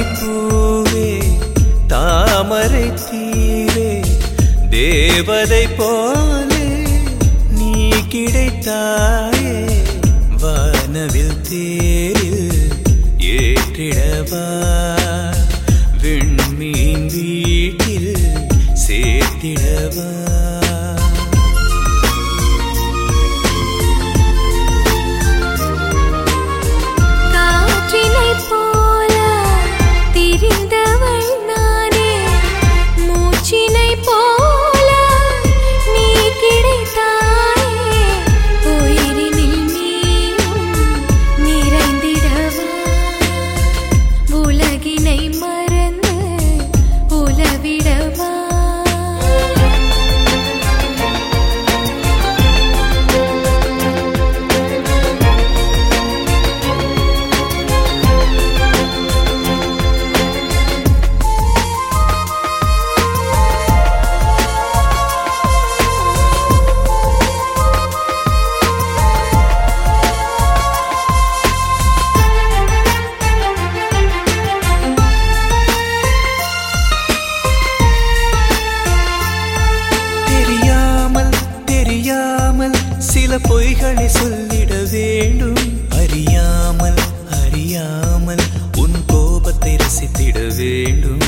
பூவே தாமரை தீவே தேவதை போலே நீ கிடைத்தாயே வானவில் தேரில் ஏற்றிடவா விண்மீன் வீட்டில் சேர்த்திடவா காற்றினைப் போல திரிந்தவள் நானே மூச்சினைப் போல நீ கிடைத்தாயே உயிரினில் நீயும் நிறைந்திடவா உலகினை மறந்து உலவிடவா தெரியாமல் தெரியாமல் சில பொய்களை சொல்லிட வேண்டும் அறியாமல் அறியாமல் உன் கோபத்தை ரசித்திட வேண்டும்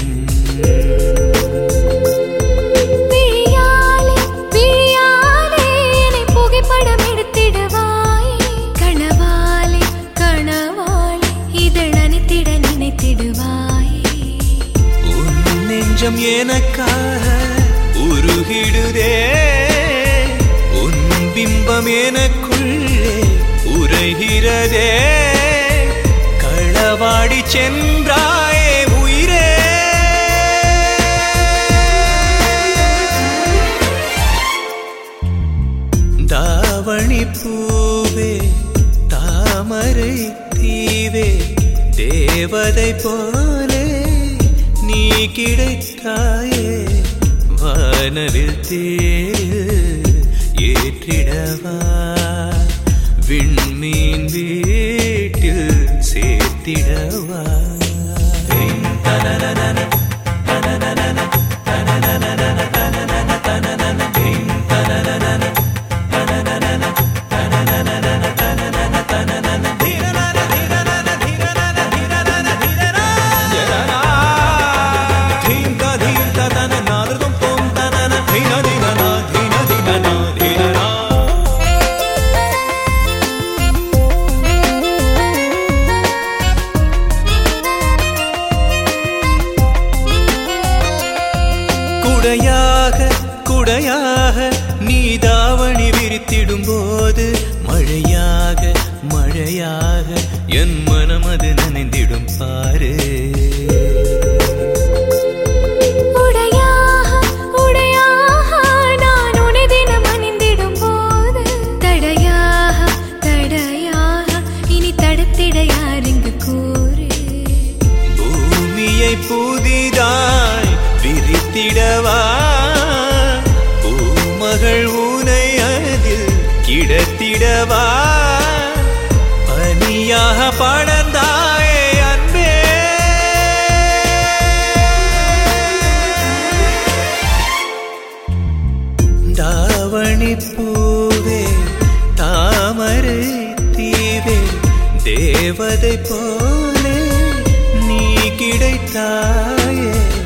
பிழியாலே பிழியாலே என்னை புகைப்படம் எடுத்திடுவாய் கனவாலே கனவாலே இதழ் அணித்திட நினைத்திடுவாய் உன் நெஞ்சம் எனக்காக உருகிடுதே உன் பிம்பம் எனக்குள்ளே உரைகிறதே களவாடி சென்றாயே உயிரே தாவணி பூவே தாமரை தீவே தேவதை போலே நீ கிடைத்தாயே வானவில் தேரில் ஏற்றிடவா விண்மீன் வீட்டில் சேர்த்திடவா குடையாக குடையாக நீ தாவணி விரித்திடும் போது மழையாக மழையாக என் மனம் அது நனைந்திடும் பாரு உடையாக உடையாக நான் உன்னை தினம் அணிந்திடும் போது தடையாக தடையாக இனி தடுத்திட யார் இங்கு கூறு பூமியை புதிதாய் விரித்திடவா பூமகள் ஊனை அதில் கிடத்திடவா பனியாக படர்ந்தாயே அன்பே தாவணி பூவே தாமரை தீவே தேவதை போலே நீ கிடைத்தாயே